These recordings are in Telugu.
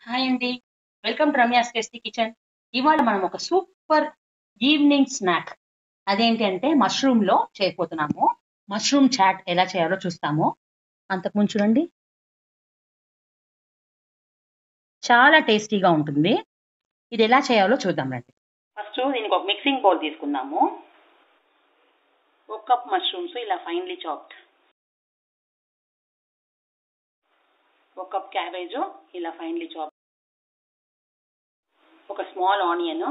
హాయ్ అండి welcome to Ramya's tasty kitchen ఇవాళ మనం ఒక సూపర్ ఈవినింగ్ స్నాక్ అదేంటి అంటే మష్రూమ్ లో చేయబోతున్నాము మష్రూమ్ చాట్ ఎలా చేయాలో చూస్తాము అంతకుముందు చూడండి చాలా టేస్టీగా ఉంటుంది ఇది ఎలా చేయాలో చూద్దాం రండి ఫస్ట్ దీనికి ఒక మిక్సింగ్ బౌల్ తీసుకుందాము ఒక కప్ మష్రూమ్స్ ఇలా ఫైన్లీ చాప్డ్ ఒక కప్ క్యాబేజ్ ఇలా ఫైన్లీ చాప్ ఒక స్మాల్ ఆనియన్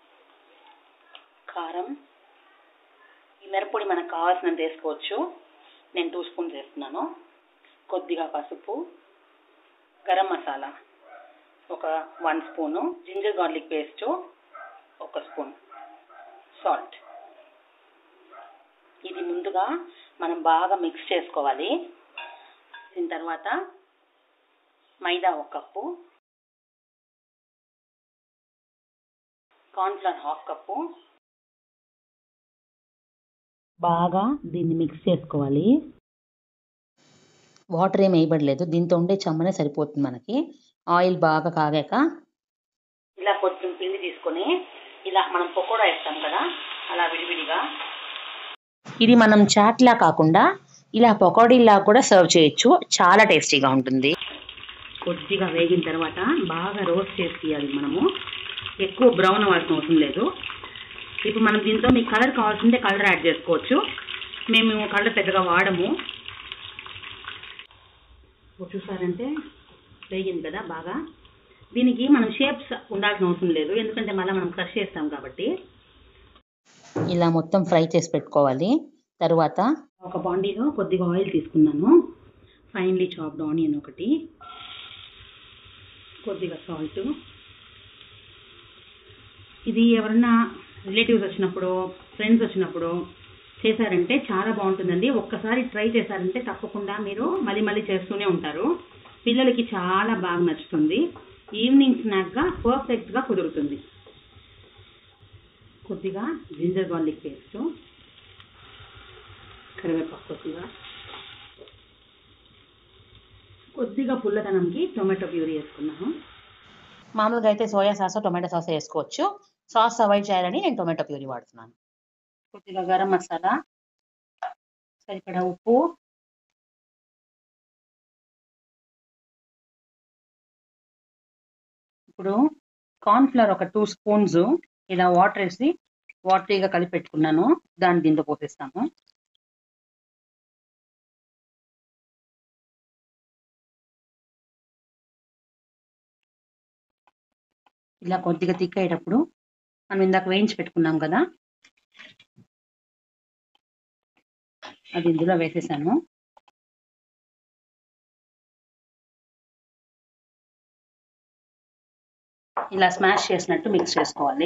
కారం ఈ మిరపొడి మనకు కావాల్సినంత వేసుకోవచ్చు నేను టూ స్పూన్స్ వేస్తున్నాను కొద్దిగా పసుపు గరం మసాలా ఒక one spoon ginger garlic paste ఒక స్పూన్ సాల్ట్ ఇది ముందుగా మనం బాగా మిక్స్ చేసుకోవాలి దీని తర్వాత మైదా ఒక కప్పు కార్న్ఫ్లవర్ హాఫ్ కప్పు బాగా దీన్ని మిక్స్ చేసుకోవాలి వాటర్ ఏం వేయబడలేదు దీంతో ఉండే చెమ్మనే సరిపోతుంది మనకి ఆయిల్ బాగా కాగాక ఇలా కొంచెం పిండి తీసుకొని ఇలా మనం పకోడా వేస్తాం కదా అలా విడివిడిగా ఇది మనం చాట్లా కాకుండా ఇలా పకోడీలా కూడా సర్వ్ చేయొచ్చు చాలా టేస్టీగా ఉంటుంది కొద్దిగా వేగిన తర్వాత బాగా రోస్ట్ చేసి తీయాలి మనము ఎక్కువ బ్రౌన్ అవ్వాల్సిన అవసరం లేదు ఇప్పుడు మనం దీంతో మీకు కలర్ కావాల్సింటే కలర్ యాడ్ చేసుకోవచ్చు మేము కలర్ పెద్దగా వాడము ఇప్పుడు చూసారంటే వేగింది కదా బాగా దీనికి మనం షేప్స్ ఉండాల్సిన అవసరం లేదు ఎందుకంటే మళ్ళీ మనం క్రష్ చేస్తాం కాబట్టి ఇలా మొత్తం ఫ్రై చేసి పెట్టుకోవాలి తర్వాత ఒక బాండీలో కొద్దిగా ఆయిల్ తీసుకున్నాను ఫైన్లీ చాప్డ్ ఆనియన్ ఒకటి కొద్దిగా సాల్ట్ ఇది ఎవరన్నా రిలేటివ్స్ వచ్చినప్పుడు ఫ్రెండ్స్ వచ్చినప్పుడు చేశారంటే చాలా బాగుంటుందండి ఒక్కసారి ట్రై చేశారంటే తప్పకుండా మీరు మళ్ళీ మళ్ళీ చేస్తూనే ఉంటారు పిల్లలకి చాలా బాగా నచ్చుతుంది ఈవినింగ్ స్నాక్గా పర్ఫెక్ట్గా కుదురుతుంది కొద్దిగా జింజర్ గార్లిక్ పేస్ట్ కరివేపాకు కొద్దిగా కొద్దిగా పుల్లదనంకి టొమాటో ప్యూరీ వేసుకున్నాను మామూలుగా అయితే సోయా సాస్ టొమాటో సాస్ వేసుకోవచ్చు సాస్ అవాయిడ్ చేయాలని నేను టొమాటో ప్యూరీ వాడుతున్నాను కొద్దిగా గరం మసాలా సరిపడా ఉప్పు ఇప్పుడు కార్న్ఫ్లవర్ ఒక టూ స్పూన్స్ ఇలా వాటర్ వేసి వాటరీగా కలిపి పెట్టుకున్నాను దాన్ని దీంట్లో పోసేస్తాము ఇలా కొద్దిగా థిక్ అయ్యేటప్పుడు మనం ఇందాక వేయించి పెట్టుకున్నాం కదా అది ఇందులో వేసేసాను ఇలా స్మాష్ చేసినట్టు మిక్స్ చేసుకోవాలి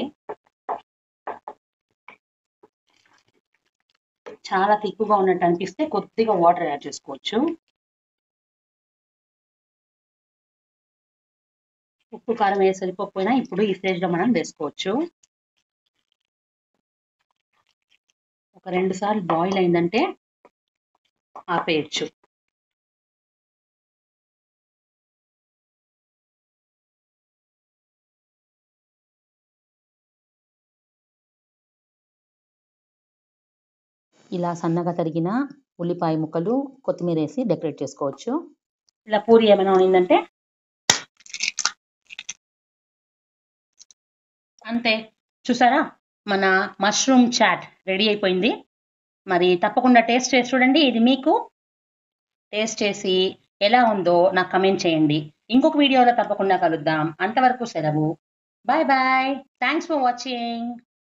చాలా తిక్కుగా ఉన్నట్టు అనిపిస్తే కొద్దిగా వాటర్ యాడ్ చేసుకోవచ్చు ఉప్పు కారం వేసి సరిపోకపోయినా ఇప్పుడు ఈ స్టేజ్లో మనం వేసుకోవచ్చు ఒక రెండు సార్లు బాయిల్ అయిందంటే ఆపేయచ్చు ఇలా సన్నగా తరిగిన ఉల్లిపాయ ముక్కలు కొత్తిమీర వేసి డెకరేట్ చేసుకోవచ్చు ఇలా పూరి ఏమైనా అయిందంటే అంతే చూసారా మన మష్రూమ్ చాట్ రెడీ అయిపోయింది మరి తప్పకుండా టేస్ట్ చేసి చూడండి ఇది మీకు టేస్ట్ చేసి ఎలా ఉందో నాకు కమెంట్ చేయండి ఇంకొక వీడియోలో తప్పకుండా కలుద్దాం అంతవరకు సెలవు bye bye thanks for watching